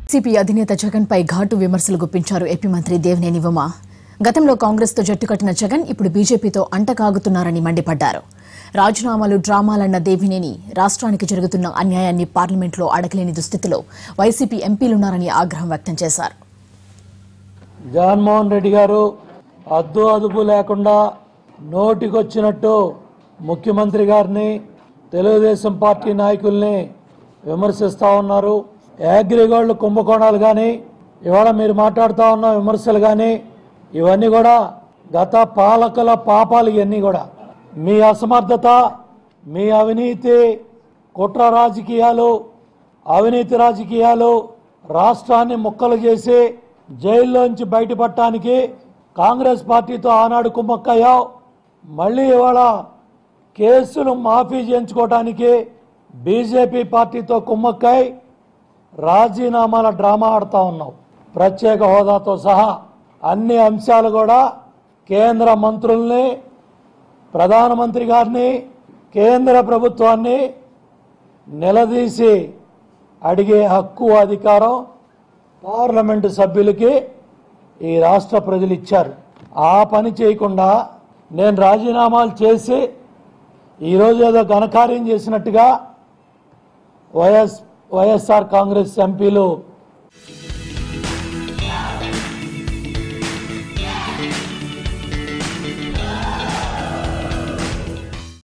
CP అధినేత జగన్ పై ఘాటు విమర్శలు గుప్పించారు ఏపీ మంత్రి దేవినేని ఉమ గతంలో కాంగ్రెస్ తో జట్టు కట్టిన జగన్ ఇప్పుడు బీజేపీతో అంటకాగుతున్నారని మండిపడ్డారు రాజీనామాలు డ్రామాలన్న దేవినేని రాష్ట్రానికి జరుగుతున్న అన్యాయాన్ని పార్లమెంట్లో అడగలేని దుస్థితిలో వైసీపీ ఎంపీలున్నారని ఆగ్రహం వ్యక్తం చేశారు జగన్మోహన్ రెడ్డి గారు అద్దు అదుపు లేకుండా నోటికొచ్చినట్టు ముఖ్యమంత్రి గారిని తెలుగుదేశం పార్టీ నాయకుల్ని విమర్శిస్తూ ఉన్నారు యాగ్రిగోల్డ్ కుంభకోణాలు కానీ ఇవాళ మీరు మాట్లాడుతూ ఉన్న విమర్శలు కానీ ఇవన్నీ కూడా గత పాలకుల పాపాలు ఇవన్నీ కూడా మీ అసమర్థత మీ అవినీతి కుట్ర రాజకీయాలు అవినీతి రాజకీయాలు రాష్ట్రాన్ని ముక్కలు చేసి జైల్లోంచి బయటపడటానికి కాంగ్రెస్ పార్టీతో ఆనాడు కుమ్మక్కయ్యావు మళ్ళీ ఇవాళ కేసులు మాఫీ చేయించుకోవడానికి బీజేపీ పార్టీతో కుమ్మక్కై రాజీనామాల డ్రామా ఆడుతూ ఉన్నావు ప్రత్యేక హోదాతో సహా అన్ని అంశాలు కూడా కేంద్ర మంత్రుల్ని ప్రధానమంత్రి గారిని కేంద్ర ప్రభుత్వాన్ని నిలదీసి అడిగే హక్కు అధికారం పార్లమెంటు సభ్యులకి ఈ రాష్ట్ర ప్రజలు ఇచ్చారు ఆ పని చేయకుండా నేను రాజీనామాలు చేసి ఈరోజు ఏదో ఘనకార్యం చేసినట్టుగా వైఎస్ వైఎస్ఆర్ కాంగ్రెస్ ఎంపీలు